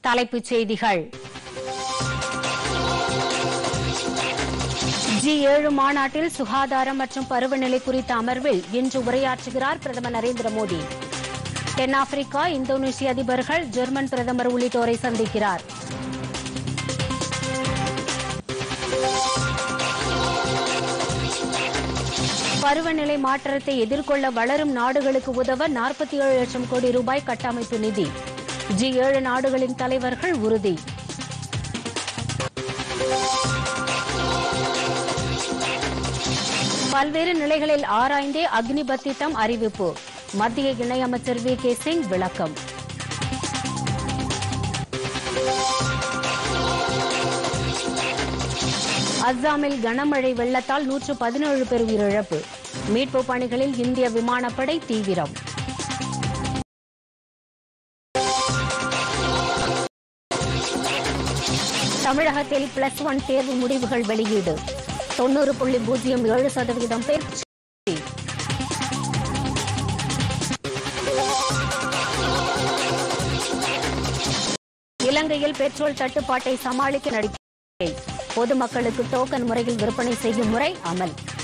தலைப்புச் செய்திகள் ஜி ஏழு மாநாட்டில் சுகாதாரம் மற்றும் பருவநிலை குறித்த அமர்வில் இன்று உரையாற்றுகிறார் பிரதமர் நரேந்திர மோடி தென்னாப்பிரிக்கா இந்தோனேஷிய அதிபர்கள் ஜெர்மன் பிரதமர் உள்ளிட்டோரை சந்திக்கிறார் பருவநிலை மாற்றத்தை எதிர்கொள்ள வளரும் நாடுகளுக்கு உதவ நாற்பத்தி ஏழு லட்சம் கோடி ரூபாய் கட்டமைப்பு நிதி ஜி ஏழு நாடுகளின் தலைவர்கள் உறுதி பல்வேறு நிலைகளில் ஆராய்ந்தே அக்னிபத் திட்டம் அறிவிப்பு மத்திய இணையமைச்சர் வி கே சிங் விளக்கம் அஸ்ஸாமில் கனமழை வெள்ளத்தால் நூற்று பதினேழு பேர் உயிரிழப்பு மீட்பு பணிகளில் இந்திய விமானப்படை தீவிரம் தமிழகத்தில் பிளஸ் ஒன் தேர்வு முடிவுகள் வெளியீடு தொண்ணூறு புள்ளி பூஜ்ஜியம் ஏழு சதவீதம் பேர் தேர்ச்சி. இலங்கையில் பெட்ரோல் தட்டுப்பாட்டை சமாளிக்க நடவடிக்கை பொதுமக்களுக்கு டோக்கன் முறையில் விற்பனை செய்யும் முறை அமல்